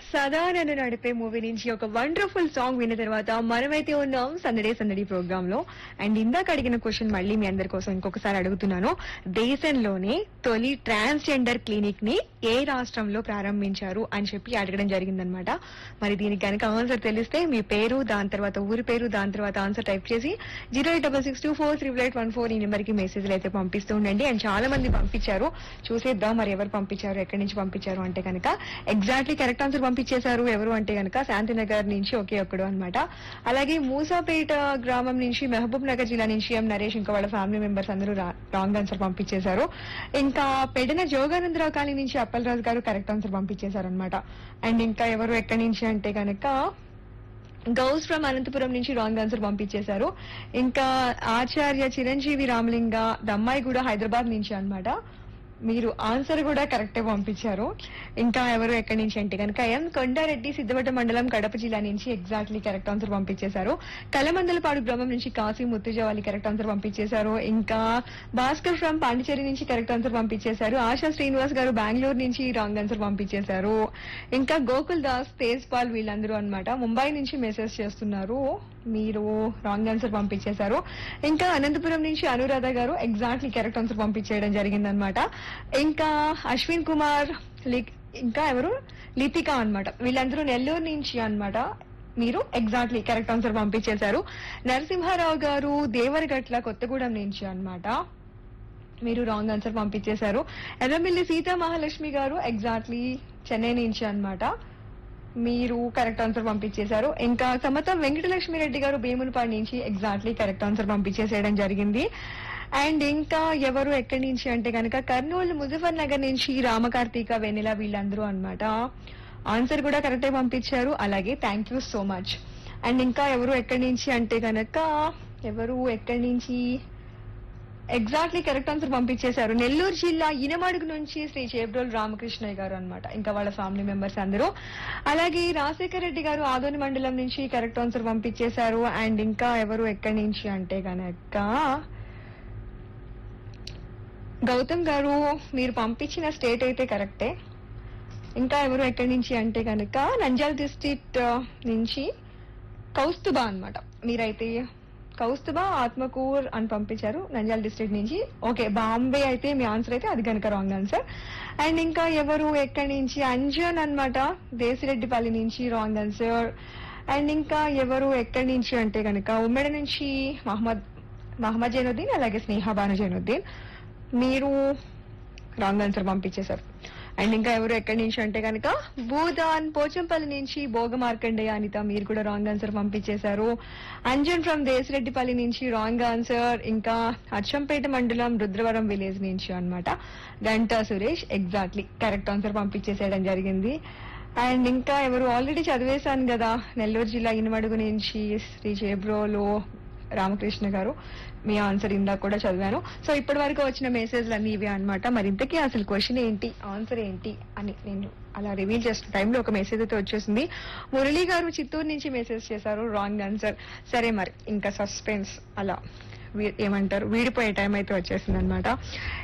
సదా నన్ను నడిపే మూవీ నుంచి ఒక వండర్ఫుల్ సాంగ్ విన్న తర్వాత మనమైతే ఉన్నాం సందడే సందడి ప్రోగ్రామ్ లో అండ్ ఇందాక అడిగిన క్వశ్చన్ మళ్ళీ మీ అందరి కోసం ఇంకొకసారి అడుగుతున్నాను దేశంలోనే తొలి ట్రాన్స్జెండర్ క్లినిక్ ని ఏ రాష్ట్రంలో ప్రారంభించారు అని చెప్పి అడగడం జరిగిందనమాట మరి దీనికి కనుక ఆన్సర్ తెలిస్తే మీ పేరు దాని తర్వాత ఊరి పేరు దాని తర్వాత ఆన్సర్ టైప్ చేసి zero eight double six two four triple eight one four ఈ నెంబర్ కి మెసేజ్లు అయితే పంపిస్తూ ఉండండి అండ్ చాలా మంది పంపించారు చూసేద్దాం మరి ఎవరు పంపించారు ఎక్కడి నుంచి పంపించారు అంటే కనుక ఎగ్జాక్ట్లీ కరెక్ట్ ఆన్సర్ పంపించేశారు ఎవరు అంటే కనుక శాంతినగర్ నుంచి ఒకే ఒక్కడు అనమాట అలాగే మూసాపేట గ్రామం నుంచి మహబూబ్ నగర్ జిల్లా నుంచి ఎం నరేష్ ఇంకా వాళ్ళ ఫ్యామిలీ మెంబర్స్ అందరూ రాంగ్ ఆన్సర్ పంపించేశారు ఇంకా పెడిన జోగానందరావు కాలనీ నుంచి అప్పలరాజు గారు కరెక్ట్ ఆన్సర్ పంపించేశారు అనమాట అండ్ ఇంకా ఎవరు ఎక్కడి నుంచి అంటే కనుక గౌస్ ఫ్రమ్ అనంతపురం నుంచి రాంగ్ ఆన్సర్ పంపించేశారు ఇంకా ఆచార్య చిరంజీవి రామలింగ దమ్మాయి కూడా హైదరాబాద్ నుంచి అన్నమాట మీరు ఆన్సర్ కూడా కరెక్టే పంపించారు ఇంకా ఎవరు ఎక్కడి నుంచి అంటే కనుక ఎం కొండారెడ్డి సిద్ధవట మండలం కడప జిల్లా నుంచి ఎగ్జాక్ట్లీ కరెక్ట్ ఆన్సర్ పంపించేశారు కలమందలపాడు గ్రామం నుంచి కాశీ ముత్తుజవాలి కరెక్ట్ ఆన్సర్ పంపించేశారు ఇంకా భాస్కర్ ఫ్రమ్ పాండిచేరి నుంచి కరెక్ట్ ఆన్సర్ పంపించేశారు ఆశా శ్రీనివాస్ గారు బెంగళూరు నుంచి రాంగ్ ఆన్సర్ పంపించేశారు ఇంకా గోకుల్ దాస్ తేజ్ పాల్ వీళ్ళందరూ అన్నమాట ముంబై నుంచి మెసేజ్ చేస్తున్నారు మీరు రాంగ్ ఆన్సర్ పంపించేశారు ఇంకా అనంతపురం నుంచి అనురాధ గారు ఎగ్జాక్ట్లీ కరెక్ట్ ఆన్సర్ పంపించేయడం జరిగిందనమాట ఇంకా అశ్విన్ కుమార్ లిక్- ఇంకా ఎవరు లితిక అన్నమాట వీళ్ళందరూ నెల్లూరు నుంచి అన్నమాట మీరు ఎగ్జాక్ట్లీ కరెక్ట్ ఆన్సర్ పంపించేశారు నరసింహారావు గారు దేవరగట్ల కొత్తగూడెం నుంచి అన్నమాట మీరు రాంగ్ ఆన్సర్ పంపించేశారు ఎర్రమిల్లి సీతా మహాలక్ష్మి గారు ఎగ్జాక్ట్లీ చెన్నై నుంచి అన్నమాట మీరు కరెక్ట్ ఆన్సర్ పంపించేశారు ఇంకా సమతం వెంకటలక్ష్మి రెడ్డి గారు భీములపాడు నుంచి ఎగ్జాక్ట్లీ కరెక్ట్ ఆన్సర్ పంపించేసేయడం జరిగింది అండ్ ఇంకా ఎవరు ఎక్కడి నుంచి అంటే కనుక కర్నూలు ముజఫర్ నగర్ నుంచి రామకార్తీక వెన్నెల వీళ్ళందరూ అన్నమాట ఆన్సర్ కూడా కరెక్టే పంపించారు అలాగే thank you so much and ఇంకా ఎవరు ఎక్కడి నుంచి అంటే కనుక ఎవరు ఎక్కడి నుంచి ఎగ్జాక్ట్లీ కరెక్ట్ ఆన్సర్ పంపించేశారు నెల్లూరు జిల్లా ఇనమడుగు నుంచి శ్రీ చేబ్రోల్ రామకృష్ణయ్య గారు అన్నమాట ఇంకా వాళ్ళ ఫ్యామిలీ మెంబర్స్ అందరూ అలాగే రాజశేఖర్ రెడ్డి గారు ఆదోని మండలం నుంచి కరెక్ట్ ఆన్సర్ పంపించేశారు అండ్ ఇంకా ఎవరు ఎక్కడి నుంచి అంటే గనక గౌతమ్ గారు మీరు పంపించిన స్టేట్ అయితే కరెక్టే ఇంకా ఎవరు ఎక్కడి నుంచి అంటే కనుక నంద్యాల డిస్ట్రిక్ట్ నుంచి కౌస్తుబా అన్నమాట మీరైతే కౌస్తుబా ఆత్మకూర్ అని పంపించారు నంద్యాల డిస్ట్రిక్ట్ నుంచి ఓకే బాంబే అయితే మీ ఆన్సర్ అయితే అది కనుక రాంగ్ ఆన్సర్ అండ్ ఇంకా ఎవరు ఎక్కడి నుంచి అంజన్ అన్నమాట దేశిరెడ్డిపల్లి నుంచి రాంగ్ ఆన్సర్ అండ్ ఇంకా ఎవరు ఎక్కడి నుంచి అంటే కనుక ఉమ్మడి నుంచి మహమ్మద్ మహమ్మద్ జైనుద్దీన్ అలాగే స్నేహ బాను జైనుద్దీన్ మీరు రాంగ్ ఆన్సర్ పంపించేశారు అండ్ ఇంకా ఎవరు ఎక్కడి నుంచి అంటే కనుక భూదాన్ పోచంపల్లి నుంచి భోగ మార్కండేయ అనిత మీరు కూడా రాంగ్ ఆన్సర్ పంపించేశారు అంజన్ ఫ్రమ్ దేశరెడ్డిపల్లి నుంచి రాంగ్ ఆన్సర్ ఇంకా అచ్చంపేట మండలం రుద్రవరం విలేజ్ నుంచి అన్నమాట Ganta Suresh exactly correct answer పంపించేసేయడం జరిగింది అండ్ ఇంకా ఎవరు ఆల్రెడీ చదివేశాను కదా నెల్లూరు జిల్లా ఇనుమడుగు నుంచి శ్రీ చేబ్రోలో రామకృష్ణ గారు మీ ఆన్సర్ ఇందాక కూడా చదివాను సో ఇప్పటి వరకు వచ్చిన మెసేజ్లు అన్ని ఇవే అన్నమాట మరి ఇంతకీ అసలు క్వశ్చన్ ఏంటి ఆన్సర్ ఏంటి అని నేను అలా రివీల్ చేసిన టైంలో ఒక మెసేజ్ అయితే వచ్చేసింది మురళి గారు చిత్తూరు నుంచి మెసేజ్ చేశారు రాంగ్ ఆన్సర్ సరే మరి ఇంకా సస్పెన్స్ అలా వీ- ఏమంటారు వీడిపోయే టైం అయితే వచ్చేసింది అనమాట